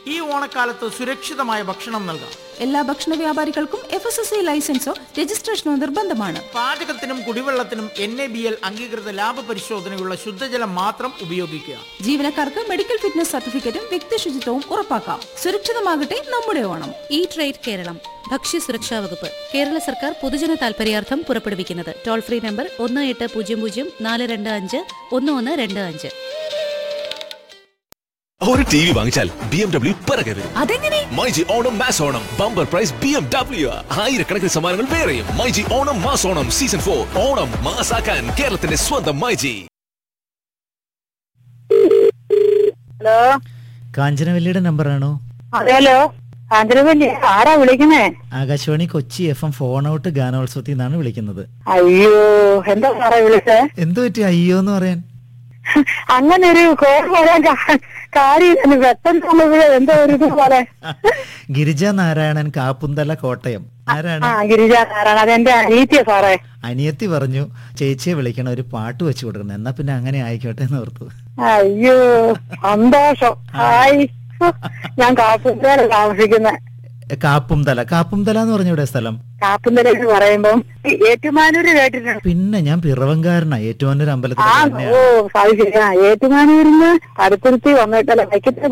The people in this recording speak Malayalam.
ഈ ഓണക്കാലത്ത് സുരക്ഷിതമായ ഭക്ഷണം നൽകാം എല്ലാ ഭക്ഷണ വ്യാപാരികൾക്കും എഫ് എസ് എസ് ഐ ലൈസൻസോ രജിസ്ട്രേഷനോ നിർബന്ധമാണ് പാചകത്തിനും കുടിവെള്ളത്തിനും എൻ എ ബി എൽ അംഗീകൃത ലാഭ പരിശോധനയുള്ള ശുദ്ധജലം മാത്രം ഉപയോഗിക്കുക ജീവനക്കാർക്ക് മെഡിക്കൽ ഫിറ്റ്നസ് സർട്ടിഫിക്കറ്റും വ്യക്തി ശുചിത്വവും ഉറപ്പാക്കാം സുരക്ഷിതമാകട്ടെ നമ്മുടെ ഓണം ഈ ട്രേഡ് കേരളം ഭക്ഷ്യസുരക്ഷാ വകുപ്പ് കേരള സർക്കാർ പൊതുജന താൽപര്യാർത്ഥം പുറപ്പെടുവിക്കുന്നത് ടോൾ ഫ്രീ നമ്പർ ഒന്ന് എട്ട് പൂജ്യം പൂജ്യം നാല് രണ്ട് അഞ്ച് ഒന്ന് ഒന്ന് രണ്ട് അഞ്ച് ഒരു ടി വി വാങ്ങിച്ചാൽ ബി എം ഡബ്ല്യു പിറകെ വരും അതെങ്ങനെ myG Onam mass Onam bumper prize B M W ആയിരക്കണക്കിന് സമ്മാനങ്ങൾ വേറെയും myG Onam mass Onam season for Onam മാസാക്കാൻ കേരളത്തിന്റെ സ്വന്തം മൈജി ഹലോ കാഞ്ചനവല്ലിയുടെ നമ്പറാണോ അതെല്ലോ കാഞ്ചനവല്ലി ആരാ വിളിക്കുന്നേ Akashvani Kochi F M phone out ഗാനോത്സവത്തിൽ നിന്നാണ് വിളിക്കുന്നത് അയ്യോ എന്താ സാറേ വിളിച്ചേ എന്തു പറ്റി അയ്യോ എന്ന് പറയാൻ അങ്ങനെ ഒരു കോൾ വരാൻ കാ- കാര്യം പെട്ടെന്നുള്ളത് എന്തോ ഒരു ഇത് പോലെ ഗിരിജ നാരായണൻ കാപ്പുന്തല കോട്ടയം ആരാണ് ആ ഗിരിജ നാരായണ അതെന്റെ അനീത്തിയ സാറേ അനിയത്തി പറഞ്ഞു ചേച്ചിയെ വിളിക്കണം ഒരു പാട്ട് വെച്ച് കൊടുക്കണം എന്നാ പിന്നെ അങ്ങനെ ആയിക്കോട്ടെ എന്ന് ഓർത്തു അയ്യോ സന്തോഷം ഹായ് ഞാൻ കാപ്പുന്തല താമസിക്കുന്ന എ, കാപ്പുംതല കാപ്പുംതല എന്ന് പറഞ്ഞ ഇവിടെ സ്ഥലം കാപ്പുന്തല എന്ന് പറയുമ്പം ഈ ഏറ്റുമാനൂര് കേട്ടിട്ടുണ്ട് പിന്നെ ഞാൻ പിറവങ്കാരനാ ഏറ്റുമാനൂർ അമ്പലത്തിൽ ആ ഓ അത് ശരിയാ ഏറ്റുമാനൂരിന്ന് അടുത്തിരുത്തി വന്നിട്ടല്ല വൈക്കത്തെ